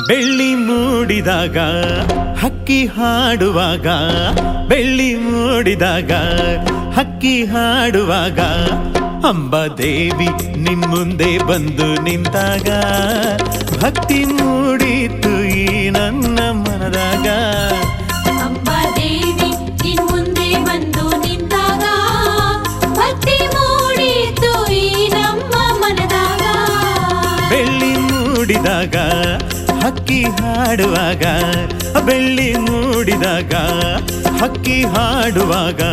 ಬೆಳ್ಳಿ ಮೂಡಿದಾಗ ಹಕ್ಕಿ ಹಾಡುವಾಗ ಬೆಳ್ಳಿ ಮೂಡಿದಾಗ ಹಕ್ಕಿ ಹಾಡುವಾಗ ಅಂಬ ದೇವಿ ನಿನ್ ಮುಂದೆ ಬಂದು ನಿಂತಾಗ ಭಕ್ತಿ ಮೂಡಿತು ಈ ನನ್ನ ಮನದಾಗ ಅಂಬಾ ದೇವಿ ನಿನ್ ಮುಂದೆ ಬಂದು ನಿಂತಾಗ ಭಕ್ತಿ ಮೂಡಿತು ಈ ನಮ್ಮ ಮನದಾಗ ಬೆಳ್ಳಿ ಮೂಡಿದಾಗ ಹಕ್ಕಿ ಹಾಡುವಾಗ ಬೆಳ್ಳಿ ಮೂಡಿದಾಗ ಹಕ್ಕಿ ಹಾಡುವಾಗ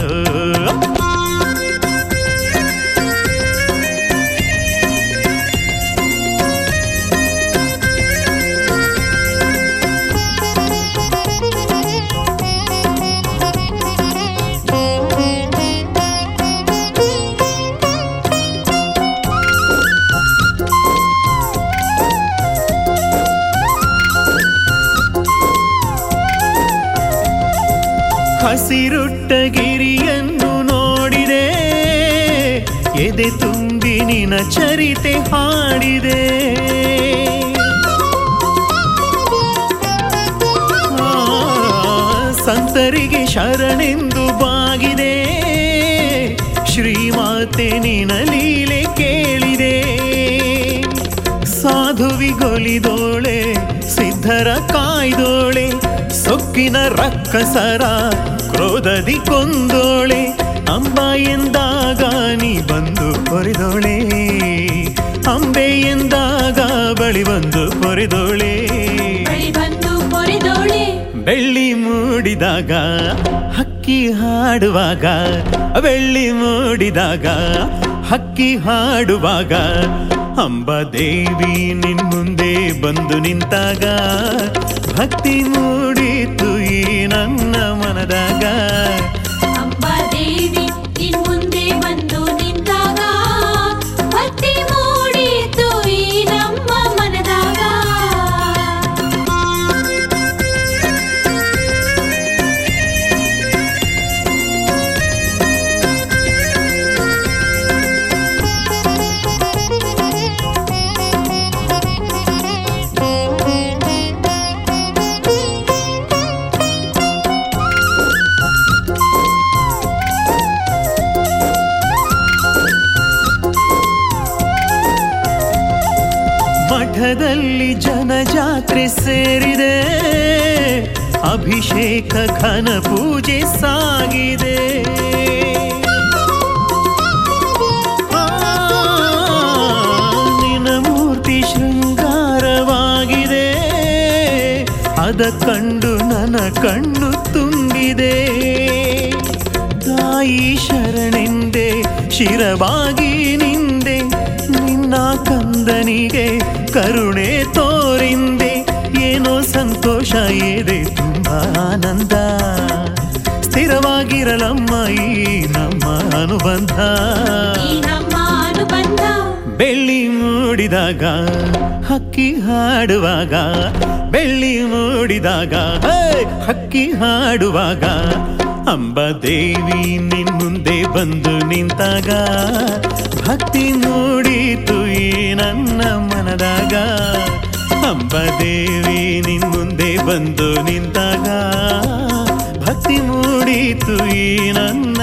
ಹಸಿರುಟ್ಟ ಗಿರಿಯನ್ನು ನೋಡಿದೆ ಎದೆ ತುಂಬಿ ನಿನ ಚರಿತೆ ಹಾಡಿದೆ ಆ, ಸಂತರಿಗೆ ಶರಣೆಂದು ಬಾಗಿದೆ ಶ್ರೀಮಾತೆ ನಿನ ಲೀಲೆ ಕೇಳಿದೆ ಸಾಧುವಿಗೊಲಿದೋಳೆ ಸಿದ್ಧರ ಕಾಯ್ದೋಳೆ ಸೊಕ್ಕಿನ ರಕ್ಕಸರ ಕ್ರೋಧದಿ ಕೊಂದೋಳೆ ಅಂಬ ಎಂದಾಗ ನೀ ಬಂದು ಕೊರಿದೋಳೆ ಅಂಬೆ ಎಂದಾಗ ಬಳಿ ಬಂದು ಕೊರಿದೋಳೆ ಬಳಿ ಬಂದು ಕೊರಿದೋಳೆ ಬೆಳ್ಳಿ ಮೂಡಿದಾಗ ಹಕ್ಕಿ ಹಾಡುವಾಗ ಬೆಳ್ಳಿ ಮೂಡಿದಾಗ ಹಕ್ಕಿ ಹಾಡುವಾಗ ಅಂಬ ದೇವಿ ನಿನ್ ಮುಂದೆ ಬಂದು ನಿಂತಾಗ ಭಕ್ತಿ ಮೂಡಿತು ಈ ನನ್ನ ಮನದಾಗ ಅಂಬಾ ದೇವಿ ನಿನ್ ಮುಂದೆ ಬಂದು ನಿಂತಾಗ ಭಕ್ತಿ ಮೂಡಿತು ಈ ನಮ್ಮ ಮನದಾಗ ಮಠದಲ್ಲಿ ಜನಜಾತ್ರೆ ಸೇರಿದೆ ಅಭಿಷೇಕ ಘನ ಪೂಜೆ ಸಾಗಿದೆ ಆ, ನಿನ್ನ ಮೂರ್ತಿ ಶೃಂಗಾರವಾಗಿದೆ ಅದ ಕಂಡು ನನ್ನ ಕಣ್ಣು ತುಂಬಿದೆ ತಾಯಿ ಶರಣೆಂದೆ ಶಿರವಾಗಿ ನಿಂದೆ ನಿನ್ನ ಕಂದನಿಗೆ ಕರುಣೆ ತೋರಿಂದೆ ಏನೋ ಸಂತೋಷ ಇದೆ ತುಂಬಾ ಆನಂದ ಸ್ಥಿರವಾಗಿರಲಮ್ಮ ಈ ನಮ್ಮ ಅನುಬಂಧ ಈ ನಮ್ಮ ಅನುಬಂಧ ಬೆಳ್ಳಿ ಮೂಡಿದಾಗ ಹಕ್ಕಿ ಹಾಡುವಾಗ ಬೆಳ್ಳಿ ಮೂಡಿದಾಗ ಹೇ, ಹಕ್ಕಿ ಹಾಡುವಾಗ ಅಂಬ ದೇವಿ ನಿನ್ ಮುಂದೆ ಬಂದು ನಿಂತಾಗ ಭಕ್ತಿ ಮೂಡಿತು ಈ ನನ್ನ ಮನದಾಗ ಅಂಬ ದೇವಿ ನಿನ್ ಮುಂದೆ ಬಂದು ನಿಂತಾಗ ಭಕ್ತಿ ಮೂಡಿತು ಈ ನನ್ನ